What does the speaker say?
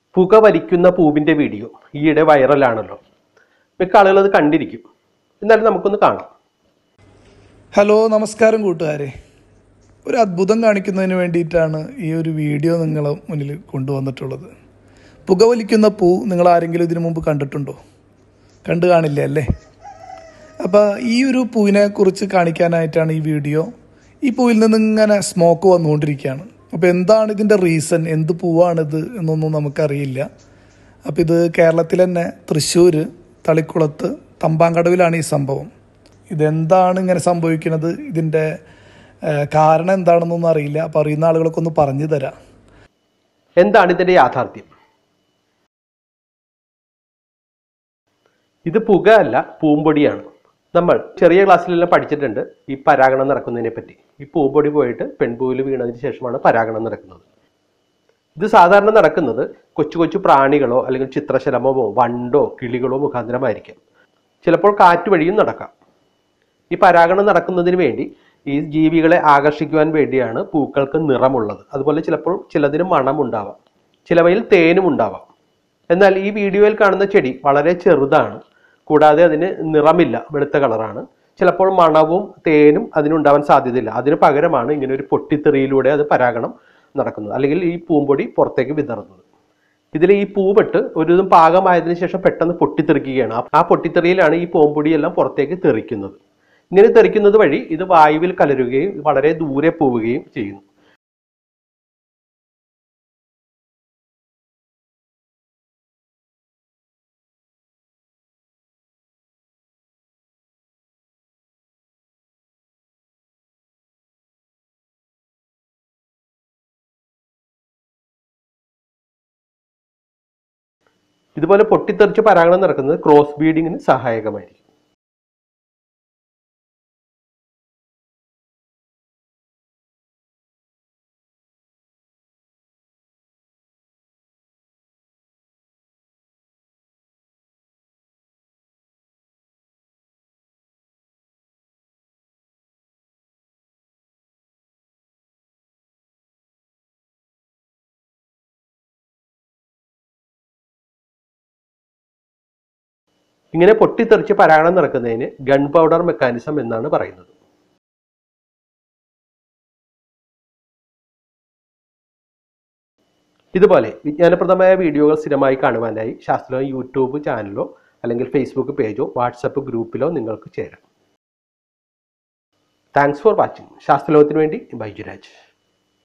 പുക വലിക്കുന്ന പൂവിന്റെ വീഡിയോ ഈയിടെ വൈറലാണല്ലോ മിക്ക ആളുകൾ അത് കണ്ടിരിക്കും എന്നാലും നമുക്കൊന്ന് കാണാം ഹലോ നമസ്കാരം കൂട്ടുകാരെ ഒരു അത്ഭുതം കാണിക്കുന്നതിന് വേണ്ടിയിട്ടാണ് ഈ ഒരു വീഡിയോ നിങ്ങളെ മുന്നിൽ കൊണ്ടുവന്നിട്ടുള്ളത് പുകവലിക്കുന്ന പൂ നിങ്ങൾ ആരെങ്കിലും ഇതിനു മുമ്പ് കണ്ടിട്ടുണ്ടോ കണ്ടു കാണില്ല അല്ലേ അപ്പോൾ ഈ ഒരു പൂവിനെ കുറിച്ച് കാണിക്കാനായിട്ടാണ് ഈ വീഡിയോ ഈ പൂവിൽ നിന്ന് ഇങ്ങനെ സ്മോക്ക് വന്നുകൊണ്ടിരിക്കുകയാണ് അപ്പോൾ എന്താണ് ഇതിൻ്റെ റീസൺ എന്ത് പൂവാണിത് എന്നൊന്നും നമുക്കറിയില്ല അപ്പോൾ ഇത് കേരളത്തിൽ തന്നെ തൃശ്ശൂർ തളിക്കുളത്ത് തമ്പാങ്കടവിലാണ് ഈ സംഭവം ഇതെന്താണ് ഇങ്ങനെ സംഭവിക്കുന്നത് ഇതിൻ്റെ ഏഹ്, കാരണം എന്താണെന്നൊന്നും അറിയില്ല അപ്പോൾ അറിയുന്ന ആളുകളൊക്കെ ഒന്ന് പറഞ്ഞു തരാം എന്താണ് ഇതിന്റെ യാഥാർത്ഥ്യം ഇത് പുക അല്ല പൂമ്പൊടിയാണ് നമ്മൾ ചെറിയ ക്ലാസ്സിലെല്ലാം പഠിച്ചിട്ടുണ്ട് ഈ പരാഗണം നടക്കുന്നതിനെ പറ്റി ഈ പൂമ്പൊടി പോയിട്ട് പെൺപൂവിൽ വീണതിന് ശേഷമാണ് പരാഗണം നടക്കുന്നത് ഇത് സാധാരണ നടക്കുന്നത് കൊച്ചു കൊച്ചു പ്രാണികളോ അല്ലെങ്കിൽ ചിത്രശലഭമോ വണ്ടോ കിളികളോ മുഖാന്തരമായിരിക്കാം ചിലപ്പോൾ കാറ്റ് വഴിയും നടക്കാം ഈ പരാഗണം നടക്കുന്നതിന് വേണ്ടി ഈ ജീവികളെ ആകർഷിക്കുവാൻ വേണ്ടിയാണ് പൂക്കൾക്ക് നിറമുള്ളത് അതുപോലെ ചിലപ്പോൾ ചിലതിന് മണമുണ്ടാവാം ചിലവയിൽ തേനും ഉണ്ടാവാം എന്നാൽ ഈ വീഡിയോയിൽ കാണുന്ന ചെടി വളരെ ചെറുതാണ് കൂടാതെ അതിന് നിറമില്ല വെളുത്ത കളറാണ് ചിലപ്പോൾ മണവും തേനും അതിനുണ്ടാവാൻ സാധ്യതയില്ല അതിന് പകരമാണ് ഇങ്ങനെ ഒരു പൊട്ടിത്തെറിയിലൂടെ അത് പരാഗണം നടക്കുന്നത് അല്ലെങ്കിൽ ഈ പൂമ്പൊടി പുറത്തേക്ക് വിതറുന്നത് ഇതിൽ ഈ പൂവിട്ട് ഒരു ഇതും പാകമായതിനു ശേഷം പെട്ടെന്ന് പൊട്ടിത്തെറിക്കുകയാണ് ആ- ആ പൊട്ടിത്തെറിയിലാണ് ഈ പൂമ്പൊടിയെല്ലാം പുറത്തേക്ക് തെറിക്കുന്നത് ഇങ്ങനെ തെറിക്കുന്നത് വഴി ഇത് വായുവിൽ കലരുകയും വളരെ ദൂരെ പോവുകയും ചെയ്യുന്നു ഇതുപോലെ പൊട്ടിത്തെറിച്ച് പരാഗണം നടക്കുന്നത് ക്രോസ് ബീഡിങ്ങിന് സഹായകമായിരിക്കും ഇങ്ങനെ പൊട്ടിത്തെറിച്ച് പരാഗണം നടക്കുന്നതിന് ഗൺ പൗഡർ മെക്കാനിസം എന്നാണ് പറയുന്നത് ഇതുപോലെ വിജ്ഞാനപ്രദമായ വീഡിയോകൾ സ്ഥിരമായി കാണുവാനായി ശാസ്ത്രം യൂട്യൂബ് ചാനലോ അല്ലെങ്കിൽ ഫേസ്ബുക്ക് പേജോ വാട്സപ്പ് ഗ്രൂപ്പിലോ നിങ്ങൾക്ക് ചേരാം താങ്ക്സ് ഫോർ വാച്ചിങ് ശാസ്ത്രലോകത്തിന് വേണ്ടി ബൈജുരാജ്